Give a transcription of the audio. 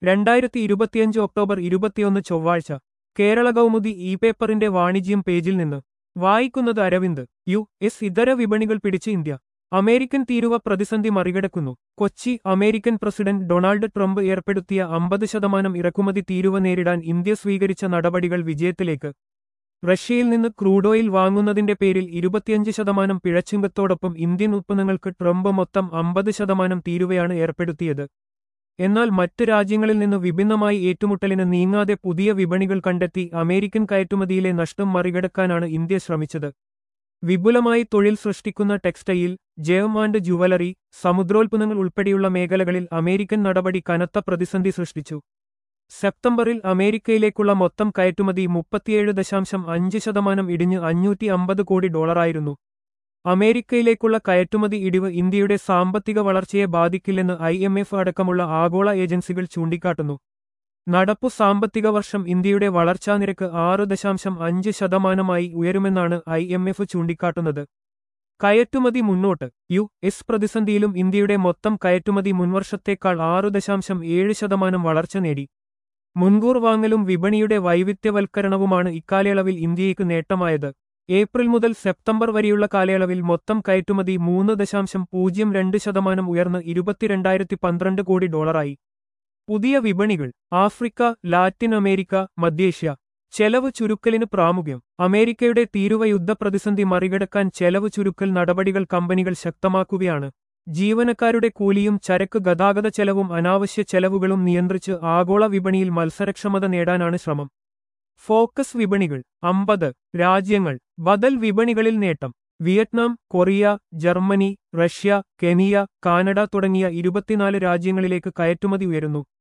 രണ്ടായിരത്തി ഇരുപത്തിയഞ്ച് ഒക്ടോബർ ഇരുപത്തിയൊന്ന് ചൊവ്വാഴ്ച കേരള കൗമുദി ഇ പേപ്പറിന്റെ വാണിജ്യം പേജിൽ നിന്ന് വായിക്കുന്നത് അരവിന്ദ് യു എസ് ഇതര വിപണികൾ പിടിച്ച് ഇന്ത്യ അമേരിക്കൻ തീരുവ പ്രതിസന്ധി മറികടക്കുന്നു Kochi American president Donald Trump ഏർപ്പെടുത്തിയ അമ്പത് ശതമാനം ഇറക്കുമതി തീരുവ നേരിടാൻ ഇന്ത്യ സ്വീകരിച്ച നടപടികൾ വിജയത്തിലേക്ക് റഷ്യയിൽ നിന്ന് ക്രൂഡ് ഓയിൽ വാങ്ങുന്നതിന്റെ പേരിൽ ഇരുപത്തിയഞ്ച് ശതമാനം പിഴച്ചുങ്കത്തോടൊപ്പം ഇന്ത്യൻ ഉത്പന്നങ്ങൾക്ക് ട്രംപ് മൊത്തം അമ്പത് ശതമാനം തീരുവയാണ് ഏർപ്പെടുത്തിയത് എന്നാൽ മറ്റ് രാജ്യങ്ങളിൽ നിന്ന് വിഭിന്നമായി ഏറ്റുമുട്ടലിന് നീങ്ങാതെ പുതിയ വിപണികൾ കണ്ടെത്തി അമേരിക്കൻ കയറ്റുമതിയിലെ നഷ്ടം മറികടക്കാനാണ് ഇന്ത്യ ശ്രമിച്ചത് വിപുലമായി തൊഴിൽ സൃഷ്ടിക്കുന്ന ടെക്സ്റ്റൈൽ ജെം ആൻഡ് ജുവലറി സമുദ്രോൽപ്പന്നങ്ങൾ ഉൾപ്പെടെയുള്ള മേഖലകളിൽ അമേരിക്കൻ നടപടി കനത്ത പ്രതിസന്ധി സൃഷ്ടിച്ചു സെപ്റ്റംബറിൽ അമേരിക്കയിലേക്കുള്ള മൊത്തം കയറ്റുമതി മുപ്പത്തിയേഴ് ദശാംശം അഞ്ച് ശതമാനം ഇടിഞ്ഞ് അഞ്ഞൂറ്റി അമ്പത് കോടി ഡോളറായിരുന്നു അമേരിക്കയിലേക്കുള്ള കയറ്റുമതി ഇടിവ് ഇന്ത്യയുടെ സാമ്പത്തിക വളർച്ചയെ ബാധിക്കില്ലെന്ന് ഐ എം എഫ് അടക്കമുള്ള ആഗോള ഏജൻസികൾ ചൂണ്ടിക്കാട്ടുന്നു നടപ്പു സാമ്പത്തിക വർഷം ഇന്ത്യയുടെ വളർച്ചാ നിരക്ക് ആറ് ദശാംശം അഞ്ച് ശതമാനമായി ഉയരുമെന്നാണ് ഐ എം എഫ് ചൂണ്ടിക്കാട്ടുന്നത് കയറ്റുമതി മുന്നോട്ട് യു എസ് പ്രതിസന്ധിയിലും ഇന്ത്യയുടെ മൊത്തം കയറ്റുമതി മുൻവർഷത്തേക്കാൾ ആറു ദശാംശം ഏഴ് ശതമാനം വളർച്ച നേടി മുൻകൂർ വാങ്ങലും വിപണിയുടെ വൈവിധ്യവൽക്കരണവുമാണ് ഇക്കാലയളവിൽ ഇന്ത്യയ്ക്ക് നേട്ടമായത് ഏപ്രിൽ മുതൽ സെപ്റ്റംബർ വരെയുള്ള കാലയളവിൽ മൊത്തം കയറ്റുമതി മൂന്ന് ദശാംശം പൂജ്യം രണ്ട് ശതമാനം ഉയർന്ന് ഇരുപത്തിരണ്ടായിരത്തി പന്ത്രണ്ട് കോടി ഡോളറായി പുതിയ വിപണികൾ ആഫ്രിക്ക ലാറ്റിൻ അമേരിക്ക മധ്യേഷ്യ ചെലവ് ചുരുക്കലിന് പ്രാമുഖ്യം അമേരിക്കയുടെ തീരുവ യുദ്ധപ്രതിസന്ധി മറികടക്കാൻ ചെലവ് ചുരുക്കൽ നടപടികൾ കമ്പനികൾ ശക്തമാക്കുകയാണ് ജീവനക്കാരുടെ കൂലിയും ചരക്ക് ഗതാഗത ചെലവും അനാവശ്യ ചെലവുകളും നിയന്ത്രിച്ച് ആഗോള വിപണിയിൽ മത്സരക്ഷമത നേടാനാണ് ശ്രമം ഫോക്കസ് വിപണികൾ അമ്പത് രാജ്യങ്ങൾ ബദൽ വിപണികളിൽ നേട്ടം Vietnam Korea Germany Russia Kenya Canada തുടങ്ങിയ ഇരുപത്തിനാല് രാജ്യങ്ങളിലേക്ക് കയറ്റുമതി ഉയരുന്നു